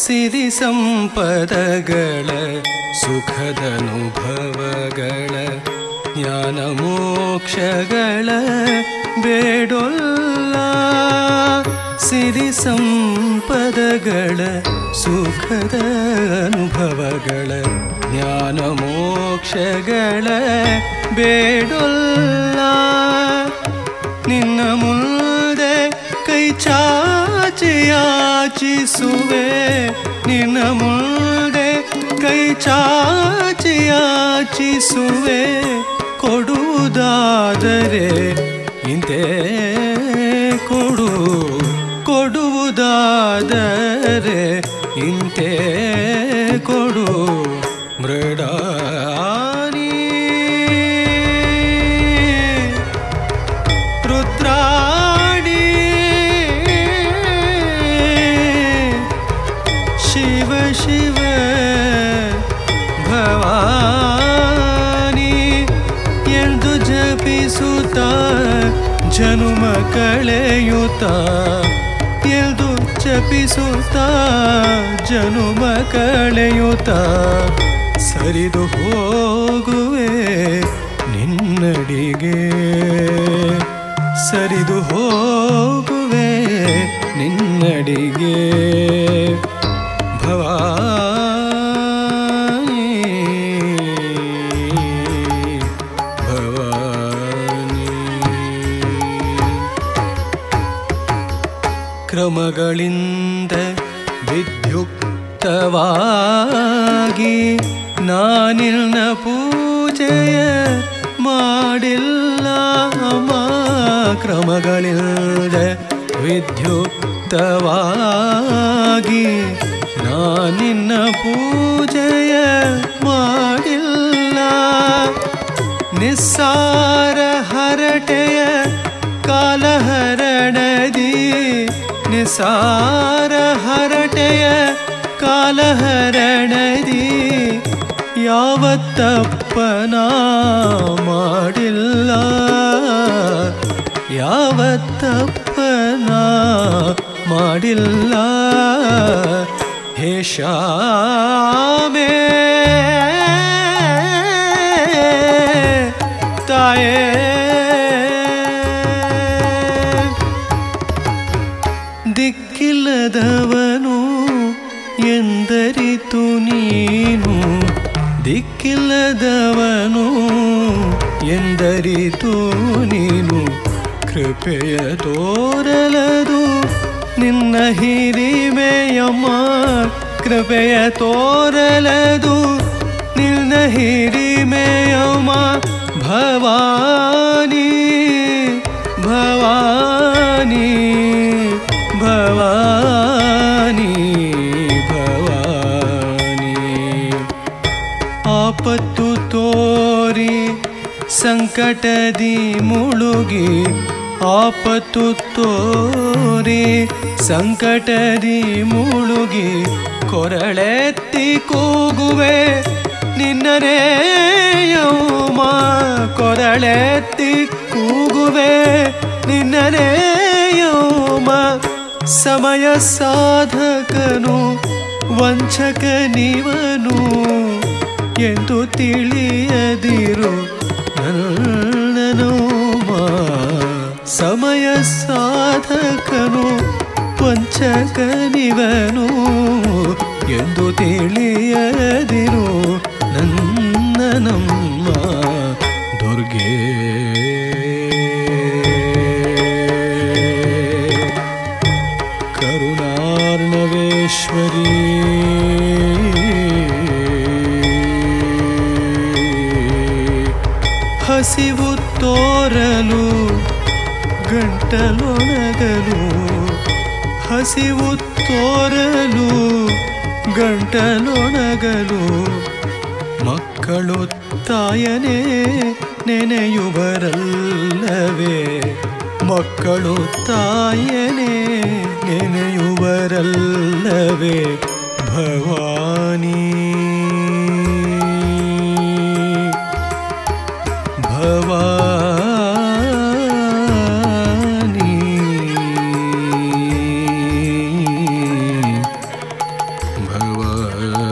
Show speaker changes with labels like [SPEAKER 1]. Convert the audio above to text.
[SPEAKER 1] ಸಿರಿ ಸಂಪದಗಳ ಸುಖದನುಭವಗಳ ಜ್ಞಾನ ಮೋಕ್ಷಗಳ ಬೇಡೊಲ್ಲ ಸಿರಿ ಸಂಪದಗಳ ಸುಖದ ಅನುಭವಗಳ ಜ್ಞಾನ ಮೋಕ್ಷಗಳ ಬೇಡೊಲ್ಲ ನಿನ್ನ ಮುಂದೆ ಕೈ ಚಾಚಿ ಯಾಚಿಸುವೆ ನಿನ್ನ ಮುಂದೆ ಕೈ ಚಾಚಿ ಯಾಚಿಸುವೆ ಕೊಡುವುದಾದರೆ ಇಂತೆ ಕೊಡು ಕೊಡುವುದಾದರೆ ಇಂತೆ ಕೊಡು ಮೃಡಾನಿ ರುದ್ರಾಣಿ ಶಿವ ಶಿವ ಭವಾನಿ ಎಂದು ಜಪಿಸುತ್ತ ಜನುಮ ಕಳೆಯುತ್ತ ಎಂದು ಜಪಿಸುತ್ತ ಜನುಮ ಕಳೆಯುತ್ತ ಸರಿದು ಹೋಗುವೆ ನಿನ್ನಡಿಗೆ ಸರಿದು ಹೋಗುವೆ ನಿನ್ನಡಿಗೆ ಭವಾನಿ ಭವಾನಿ ಕ್ರಮಗಳಿಂದ ವಿದ್ಯುಕ್ತವಾಗಿ ನಾನಿನ್ನ ಪೂಜೆಯ ಮಾಡಿಲ್ಲ ಅಮ್ಮ ಕ್ರಮಗಳಿಂದ ವಿದ್ಯುಕ್ತವಾಗಿ ನಾನಿನ್ನ ಪೂಜೆಯ ಮಾಡಿಲ್ಲ ನಿಸ್ಸಾರ ಹರಟೆಯ ಕಾಲಹರಣದಿ ನಿಸಾರ ಹರಟೆಯ ಕಾಲಹರಣದಿ ಯಾವತ್ತಪ್ಪನ ಮಾಡಿಲ್ಲ ಯಾವತ್ತಪ್ಪನ ಮಾಡಿಲ್ಲ ಹೇ ಶ್ಯಾಮೇ ತಾಯೇ ದಿಕ್ಕಿಲ್ಲದವನು ಎಂದರಿತು ನೀನು ದಿಕ್ಕಿಲ್ಲದವನು ಎಂದರಿತು ನೀನು ಕೃಪೆಯ ತೋರಲದು ನಿನ್ನ ಹಿರಿಮೆಯಮ್ಮ ಕೃಪೆಯ ತೋರಲದು ನಿನ್ನ ಹಿರಿಮೆಯಮ್ಮ ಭವಾನಿ ಭವಾನಿ ಭವಾನಿ ಭವಾನಿ ಆಪತ್ತು ತೋರಿ ಸಂಕಟದಿ ಮುಳುಗಿ ಆಪತ್ತು ತೋರಿ ಸಂಕಟದಿ ಮುಳುಗಿ ಕೊರಳೆತ್ತಿ ಕೂಗುವೆ ನಿನ್ನನೇ ಯೌಮ ಕೊರಳೆತ್ತಿ ಕೂಗುವೆ ನಿನ್ನನೇ ಯೌಮ ಸಮಯ ಸಾಧಕನು ವಂಚಕನಿವನು ಎಂದು ತಿಳಿಯದಿರು ನನ್ನನು ಸಮಯ ಸಾಧಕನು ವಂಚಕನಿವನು ಎಂದು ತಿಳಿಯದಿರು ನನ್ನನಮ್ಮ ದುರ್ಗೆ ಕರುಣಾರ್ಣವೇಶ್ವರಿ ಹಸಿವು ತೋರಲು ಗಂಟಲೊಣಗಲು ಹಸಿವು ತೋರಲು ಗಂಟಲೊಣಗಲು ಮಕ್ಕಳು ತಾಯನೇ ನೆನೆಯುವರಲ್ಲವೇ ಮಕ್ಕಳು ತಾಯನೇ ನೆನೆಯುವರಲ್ಲವೇ ಭವಾನಿ ಭವಾನಿ ಭವಾನಿ